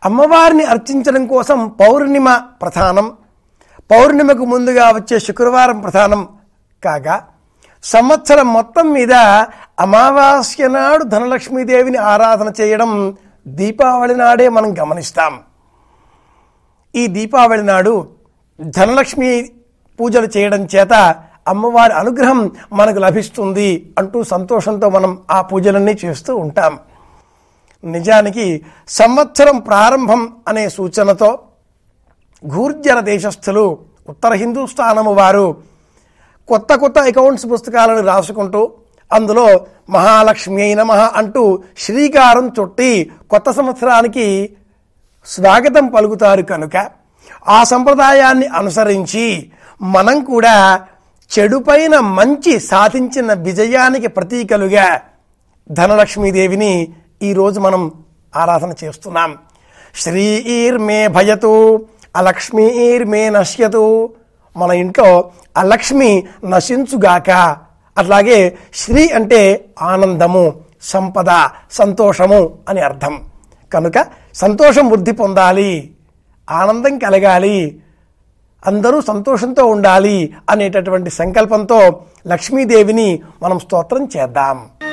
అమ్మవారిని అర్చించడం కోసం పౌర్ణిమ ప్రధానం పౌర్ణిమకు ముందుగా వచ్చే శుక్రవారం ప్రధానం కాగా సంవత్సరం మొత్తం మీద అమావాస్య నాడు ధనలక్ష్మీదేవిని ఆరాధన చేయడం దీపావళి నాడే మనం గమనిస్తాం ఈ దీపావళి నాడు ధనలక్ష్మి పూజలు చేయడం చేత అమ్మవారి అనుగ్రహం మనకు లభిస్తుంది అంటూ సంతోషంతో మనం ఆ పూజలన్నీ చేస్తూ ఉంటాం నిజానికి సంవత్సరం ప్రారంభం అనే సూచనతో ఘూర్జర దేశస్థులు ఉత్తర హిందూస్థానము వారు కొత్త కొత్త అకౌంట్స్ పుస్తకాలను రాసుకుంటూ అందులో మహాలక్ష్మి నమ అంటూ శ్రీకారం చుట్టి కొత్త సంవత్సరానికి స్వాగతం పలుకుతారు కనుక ఆ సంప్రదాయాన్ని అనుసరించి మనం కూడా చెడుపైన మంచి సాధించిన విజయానికి ప్రతీకలుగా ధనలక్ష్మీదేవిని ఈరోజు మనం ఆరాధన చేస్తున్నాం శ్రీఈర్మే భయతు అలక్ష్మీర్మే నశ్యతు మన ఇంట్లో అలక్ష్మి నశించుగాక అట్లాగే శ్రీ అంటే ఆనందము సంపద సంతోషము అని అర్థం కనుక సంతోషం వృద్ధి పొందాలి ఆనందం కలగాలి అందరూ సంతోషంతో ఉండాలి అనేటటువంటి సంకల్పంతో లక్ష్మీదేవిని మనం స్తోత్రం చేద్దాం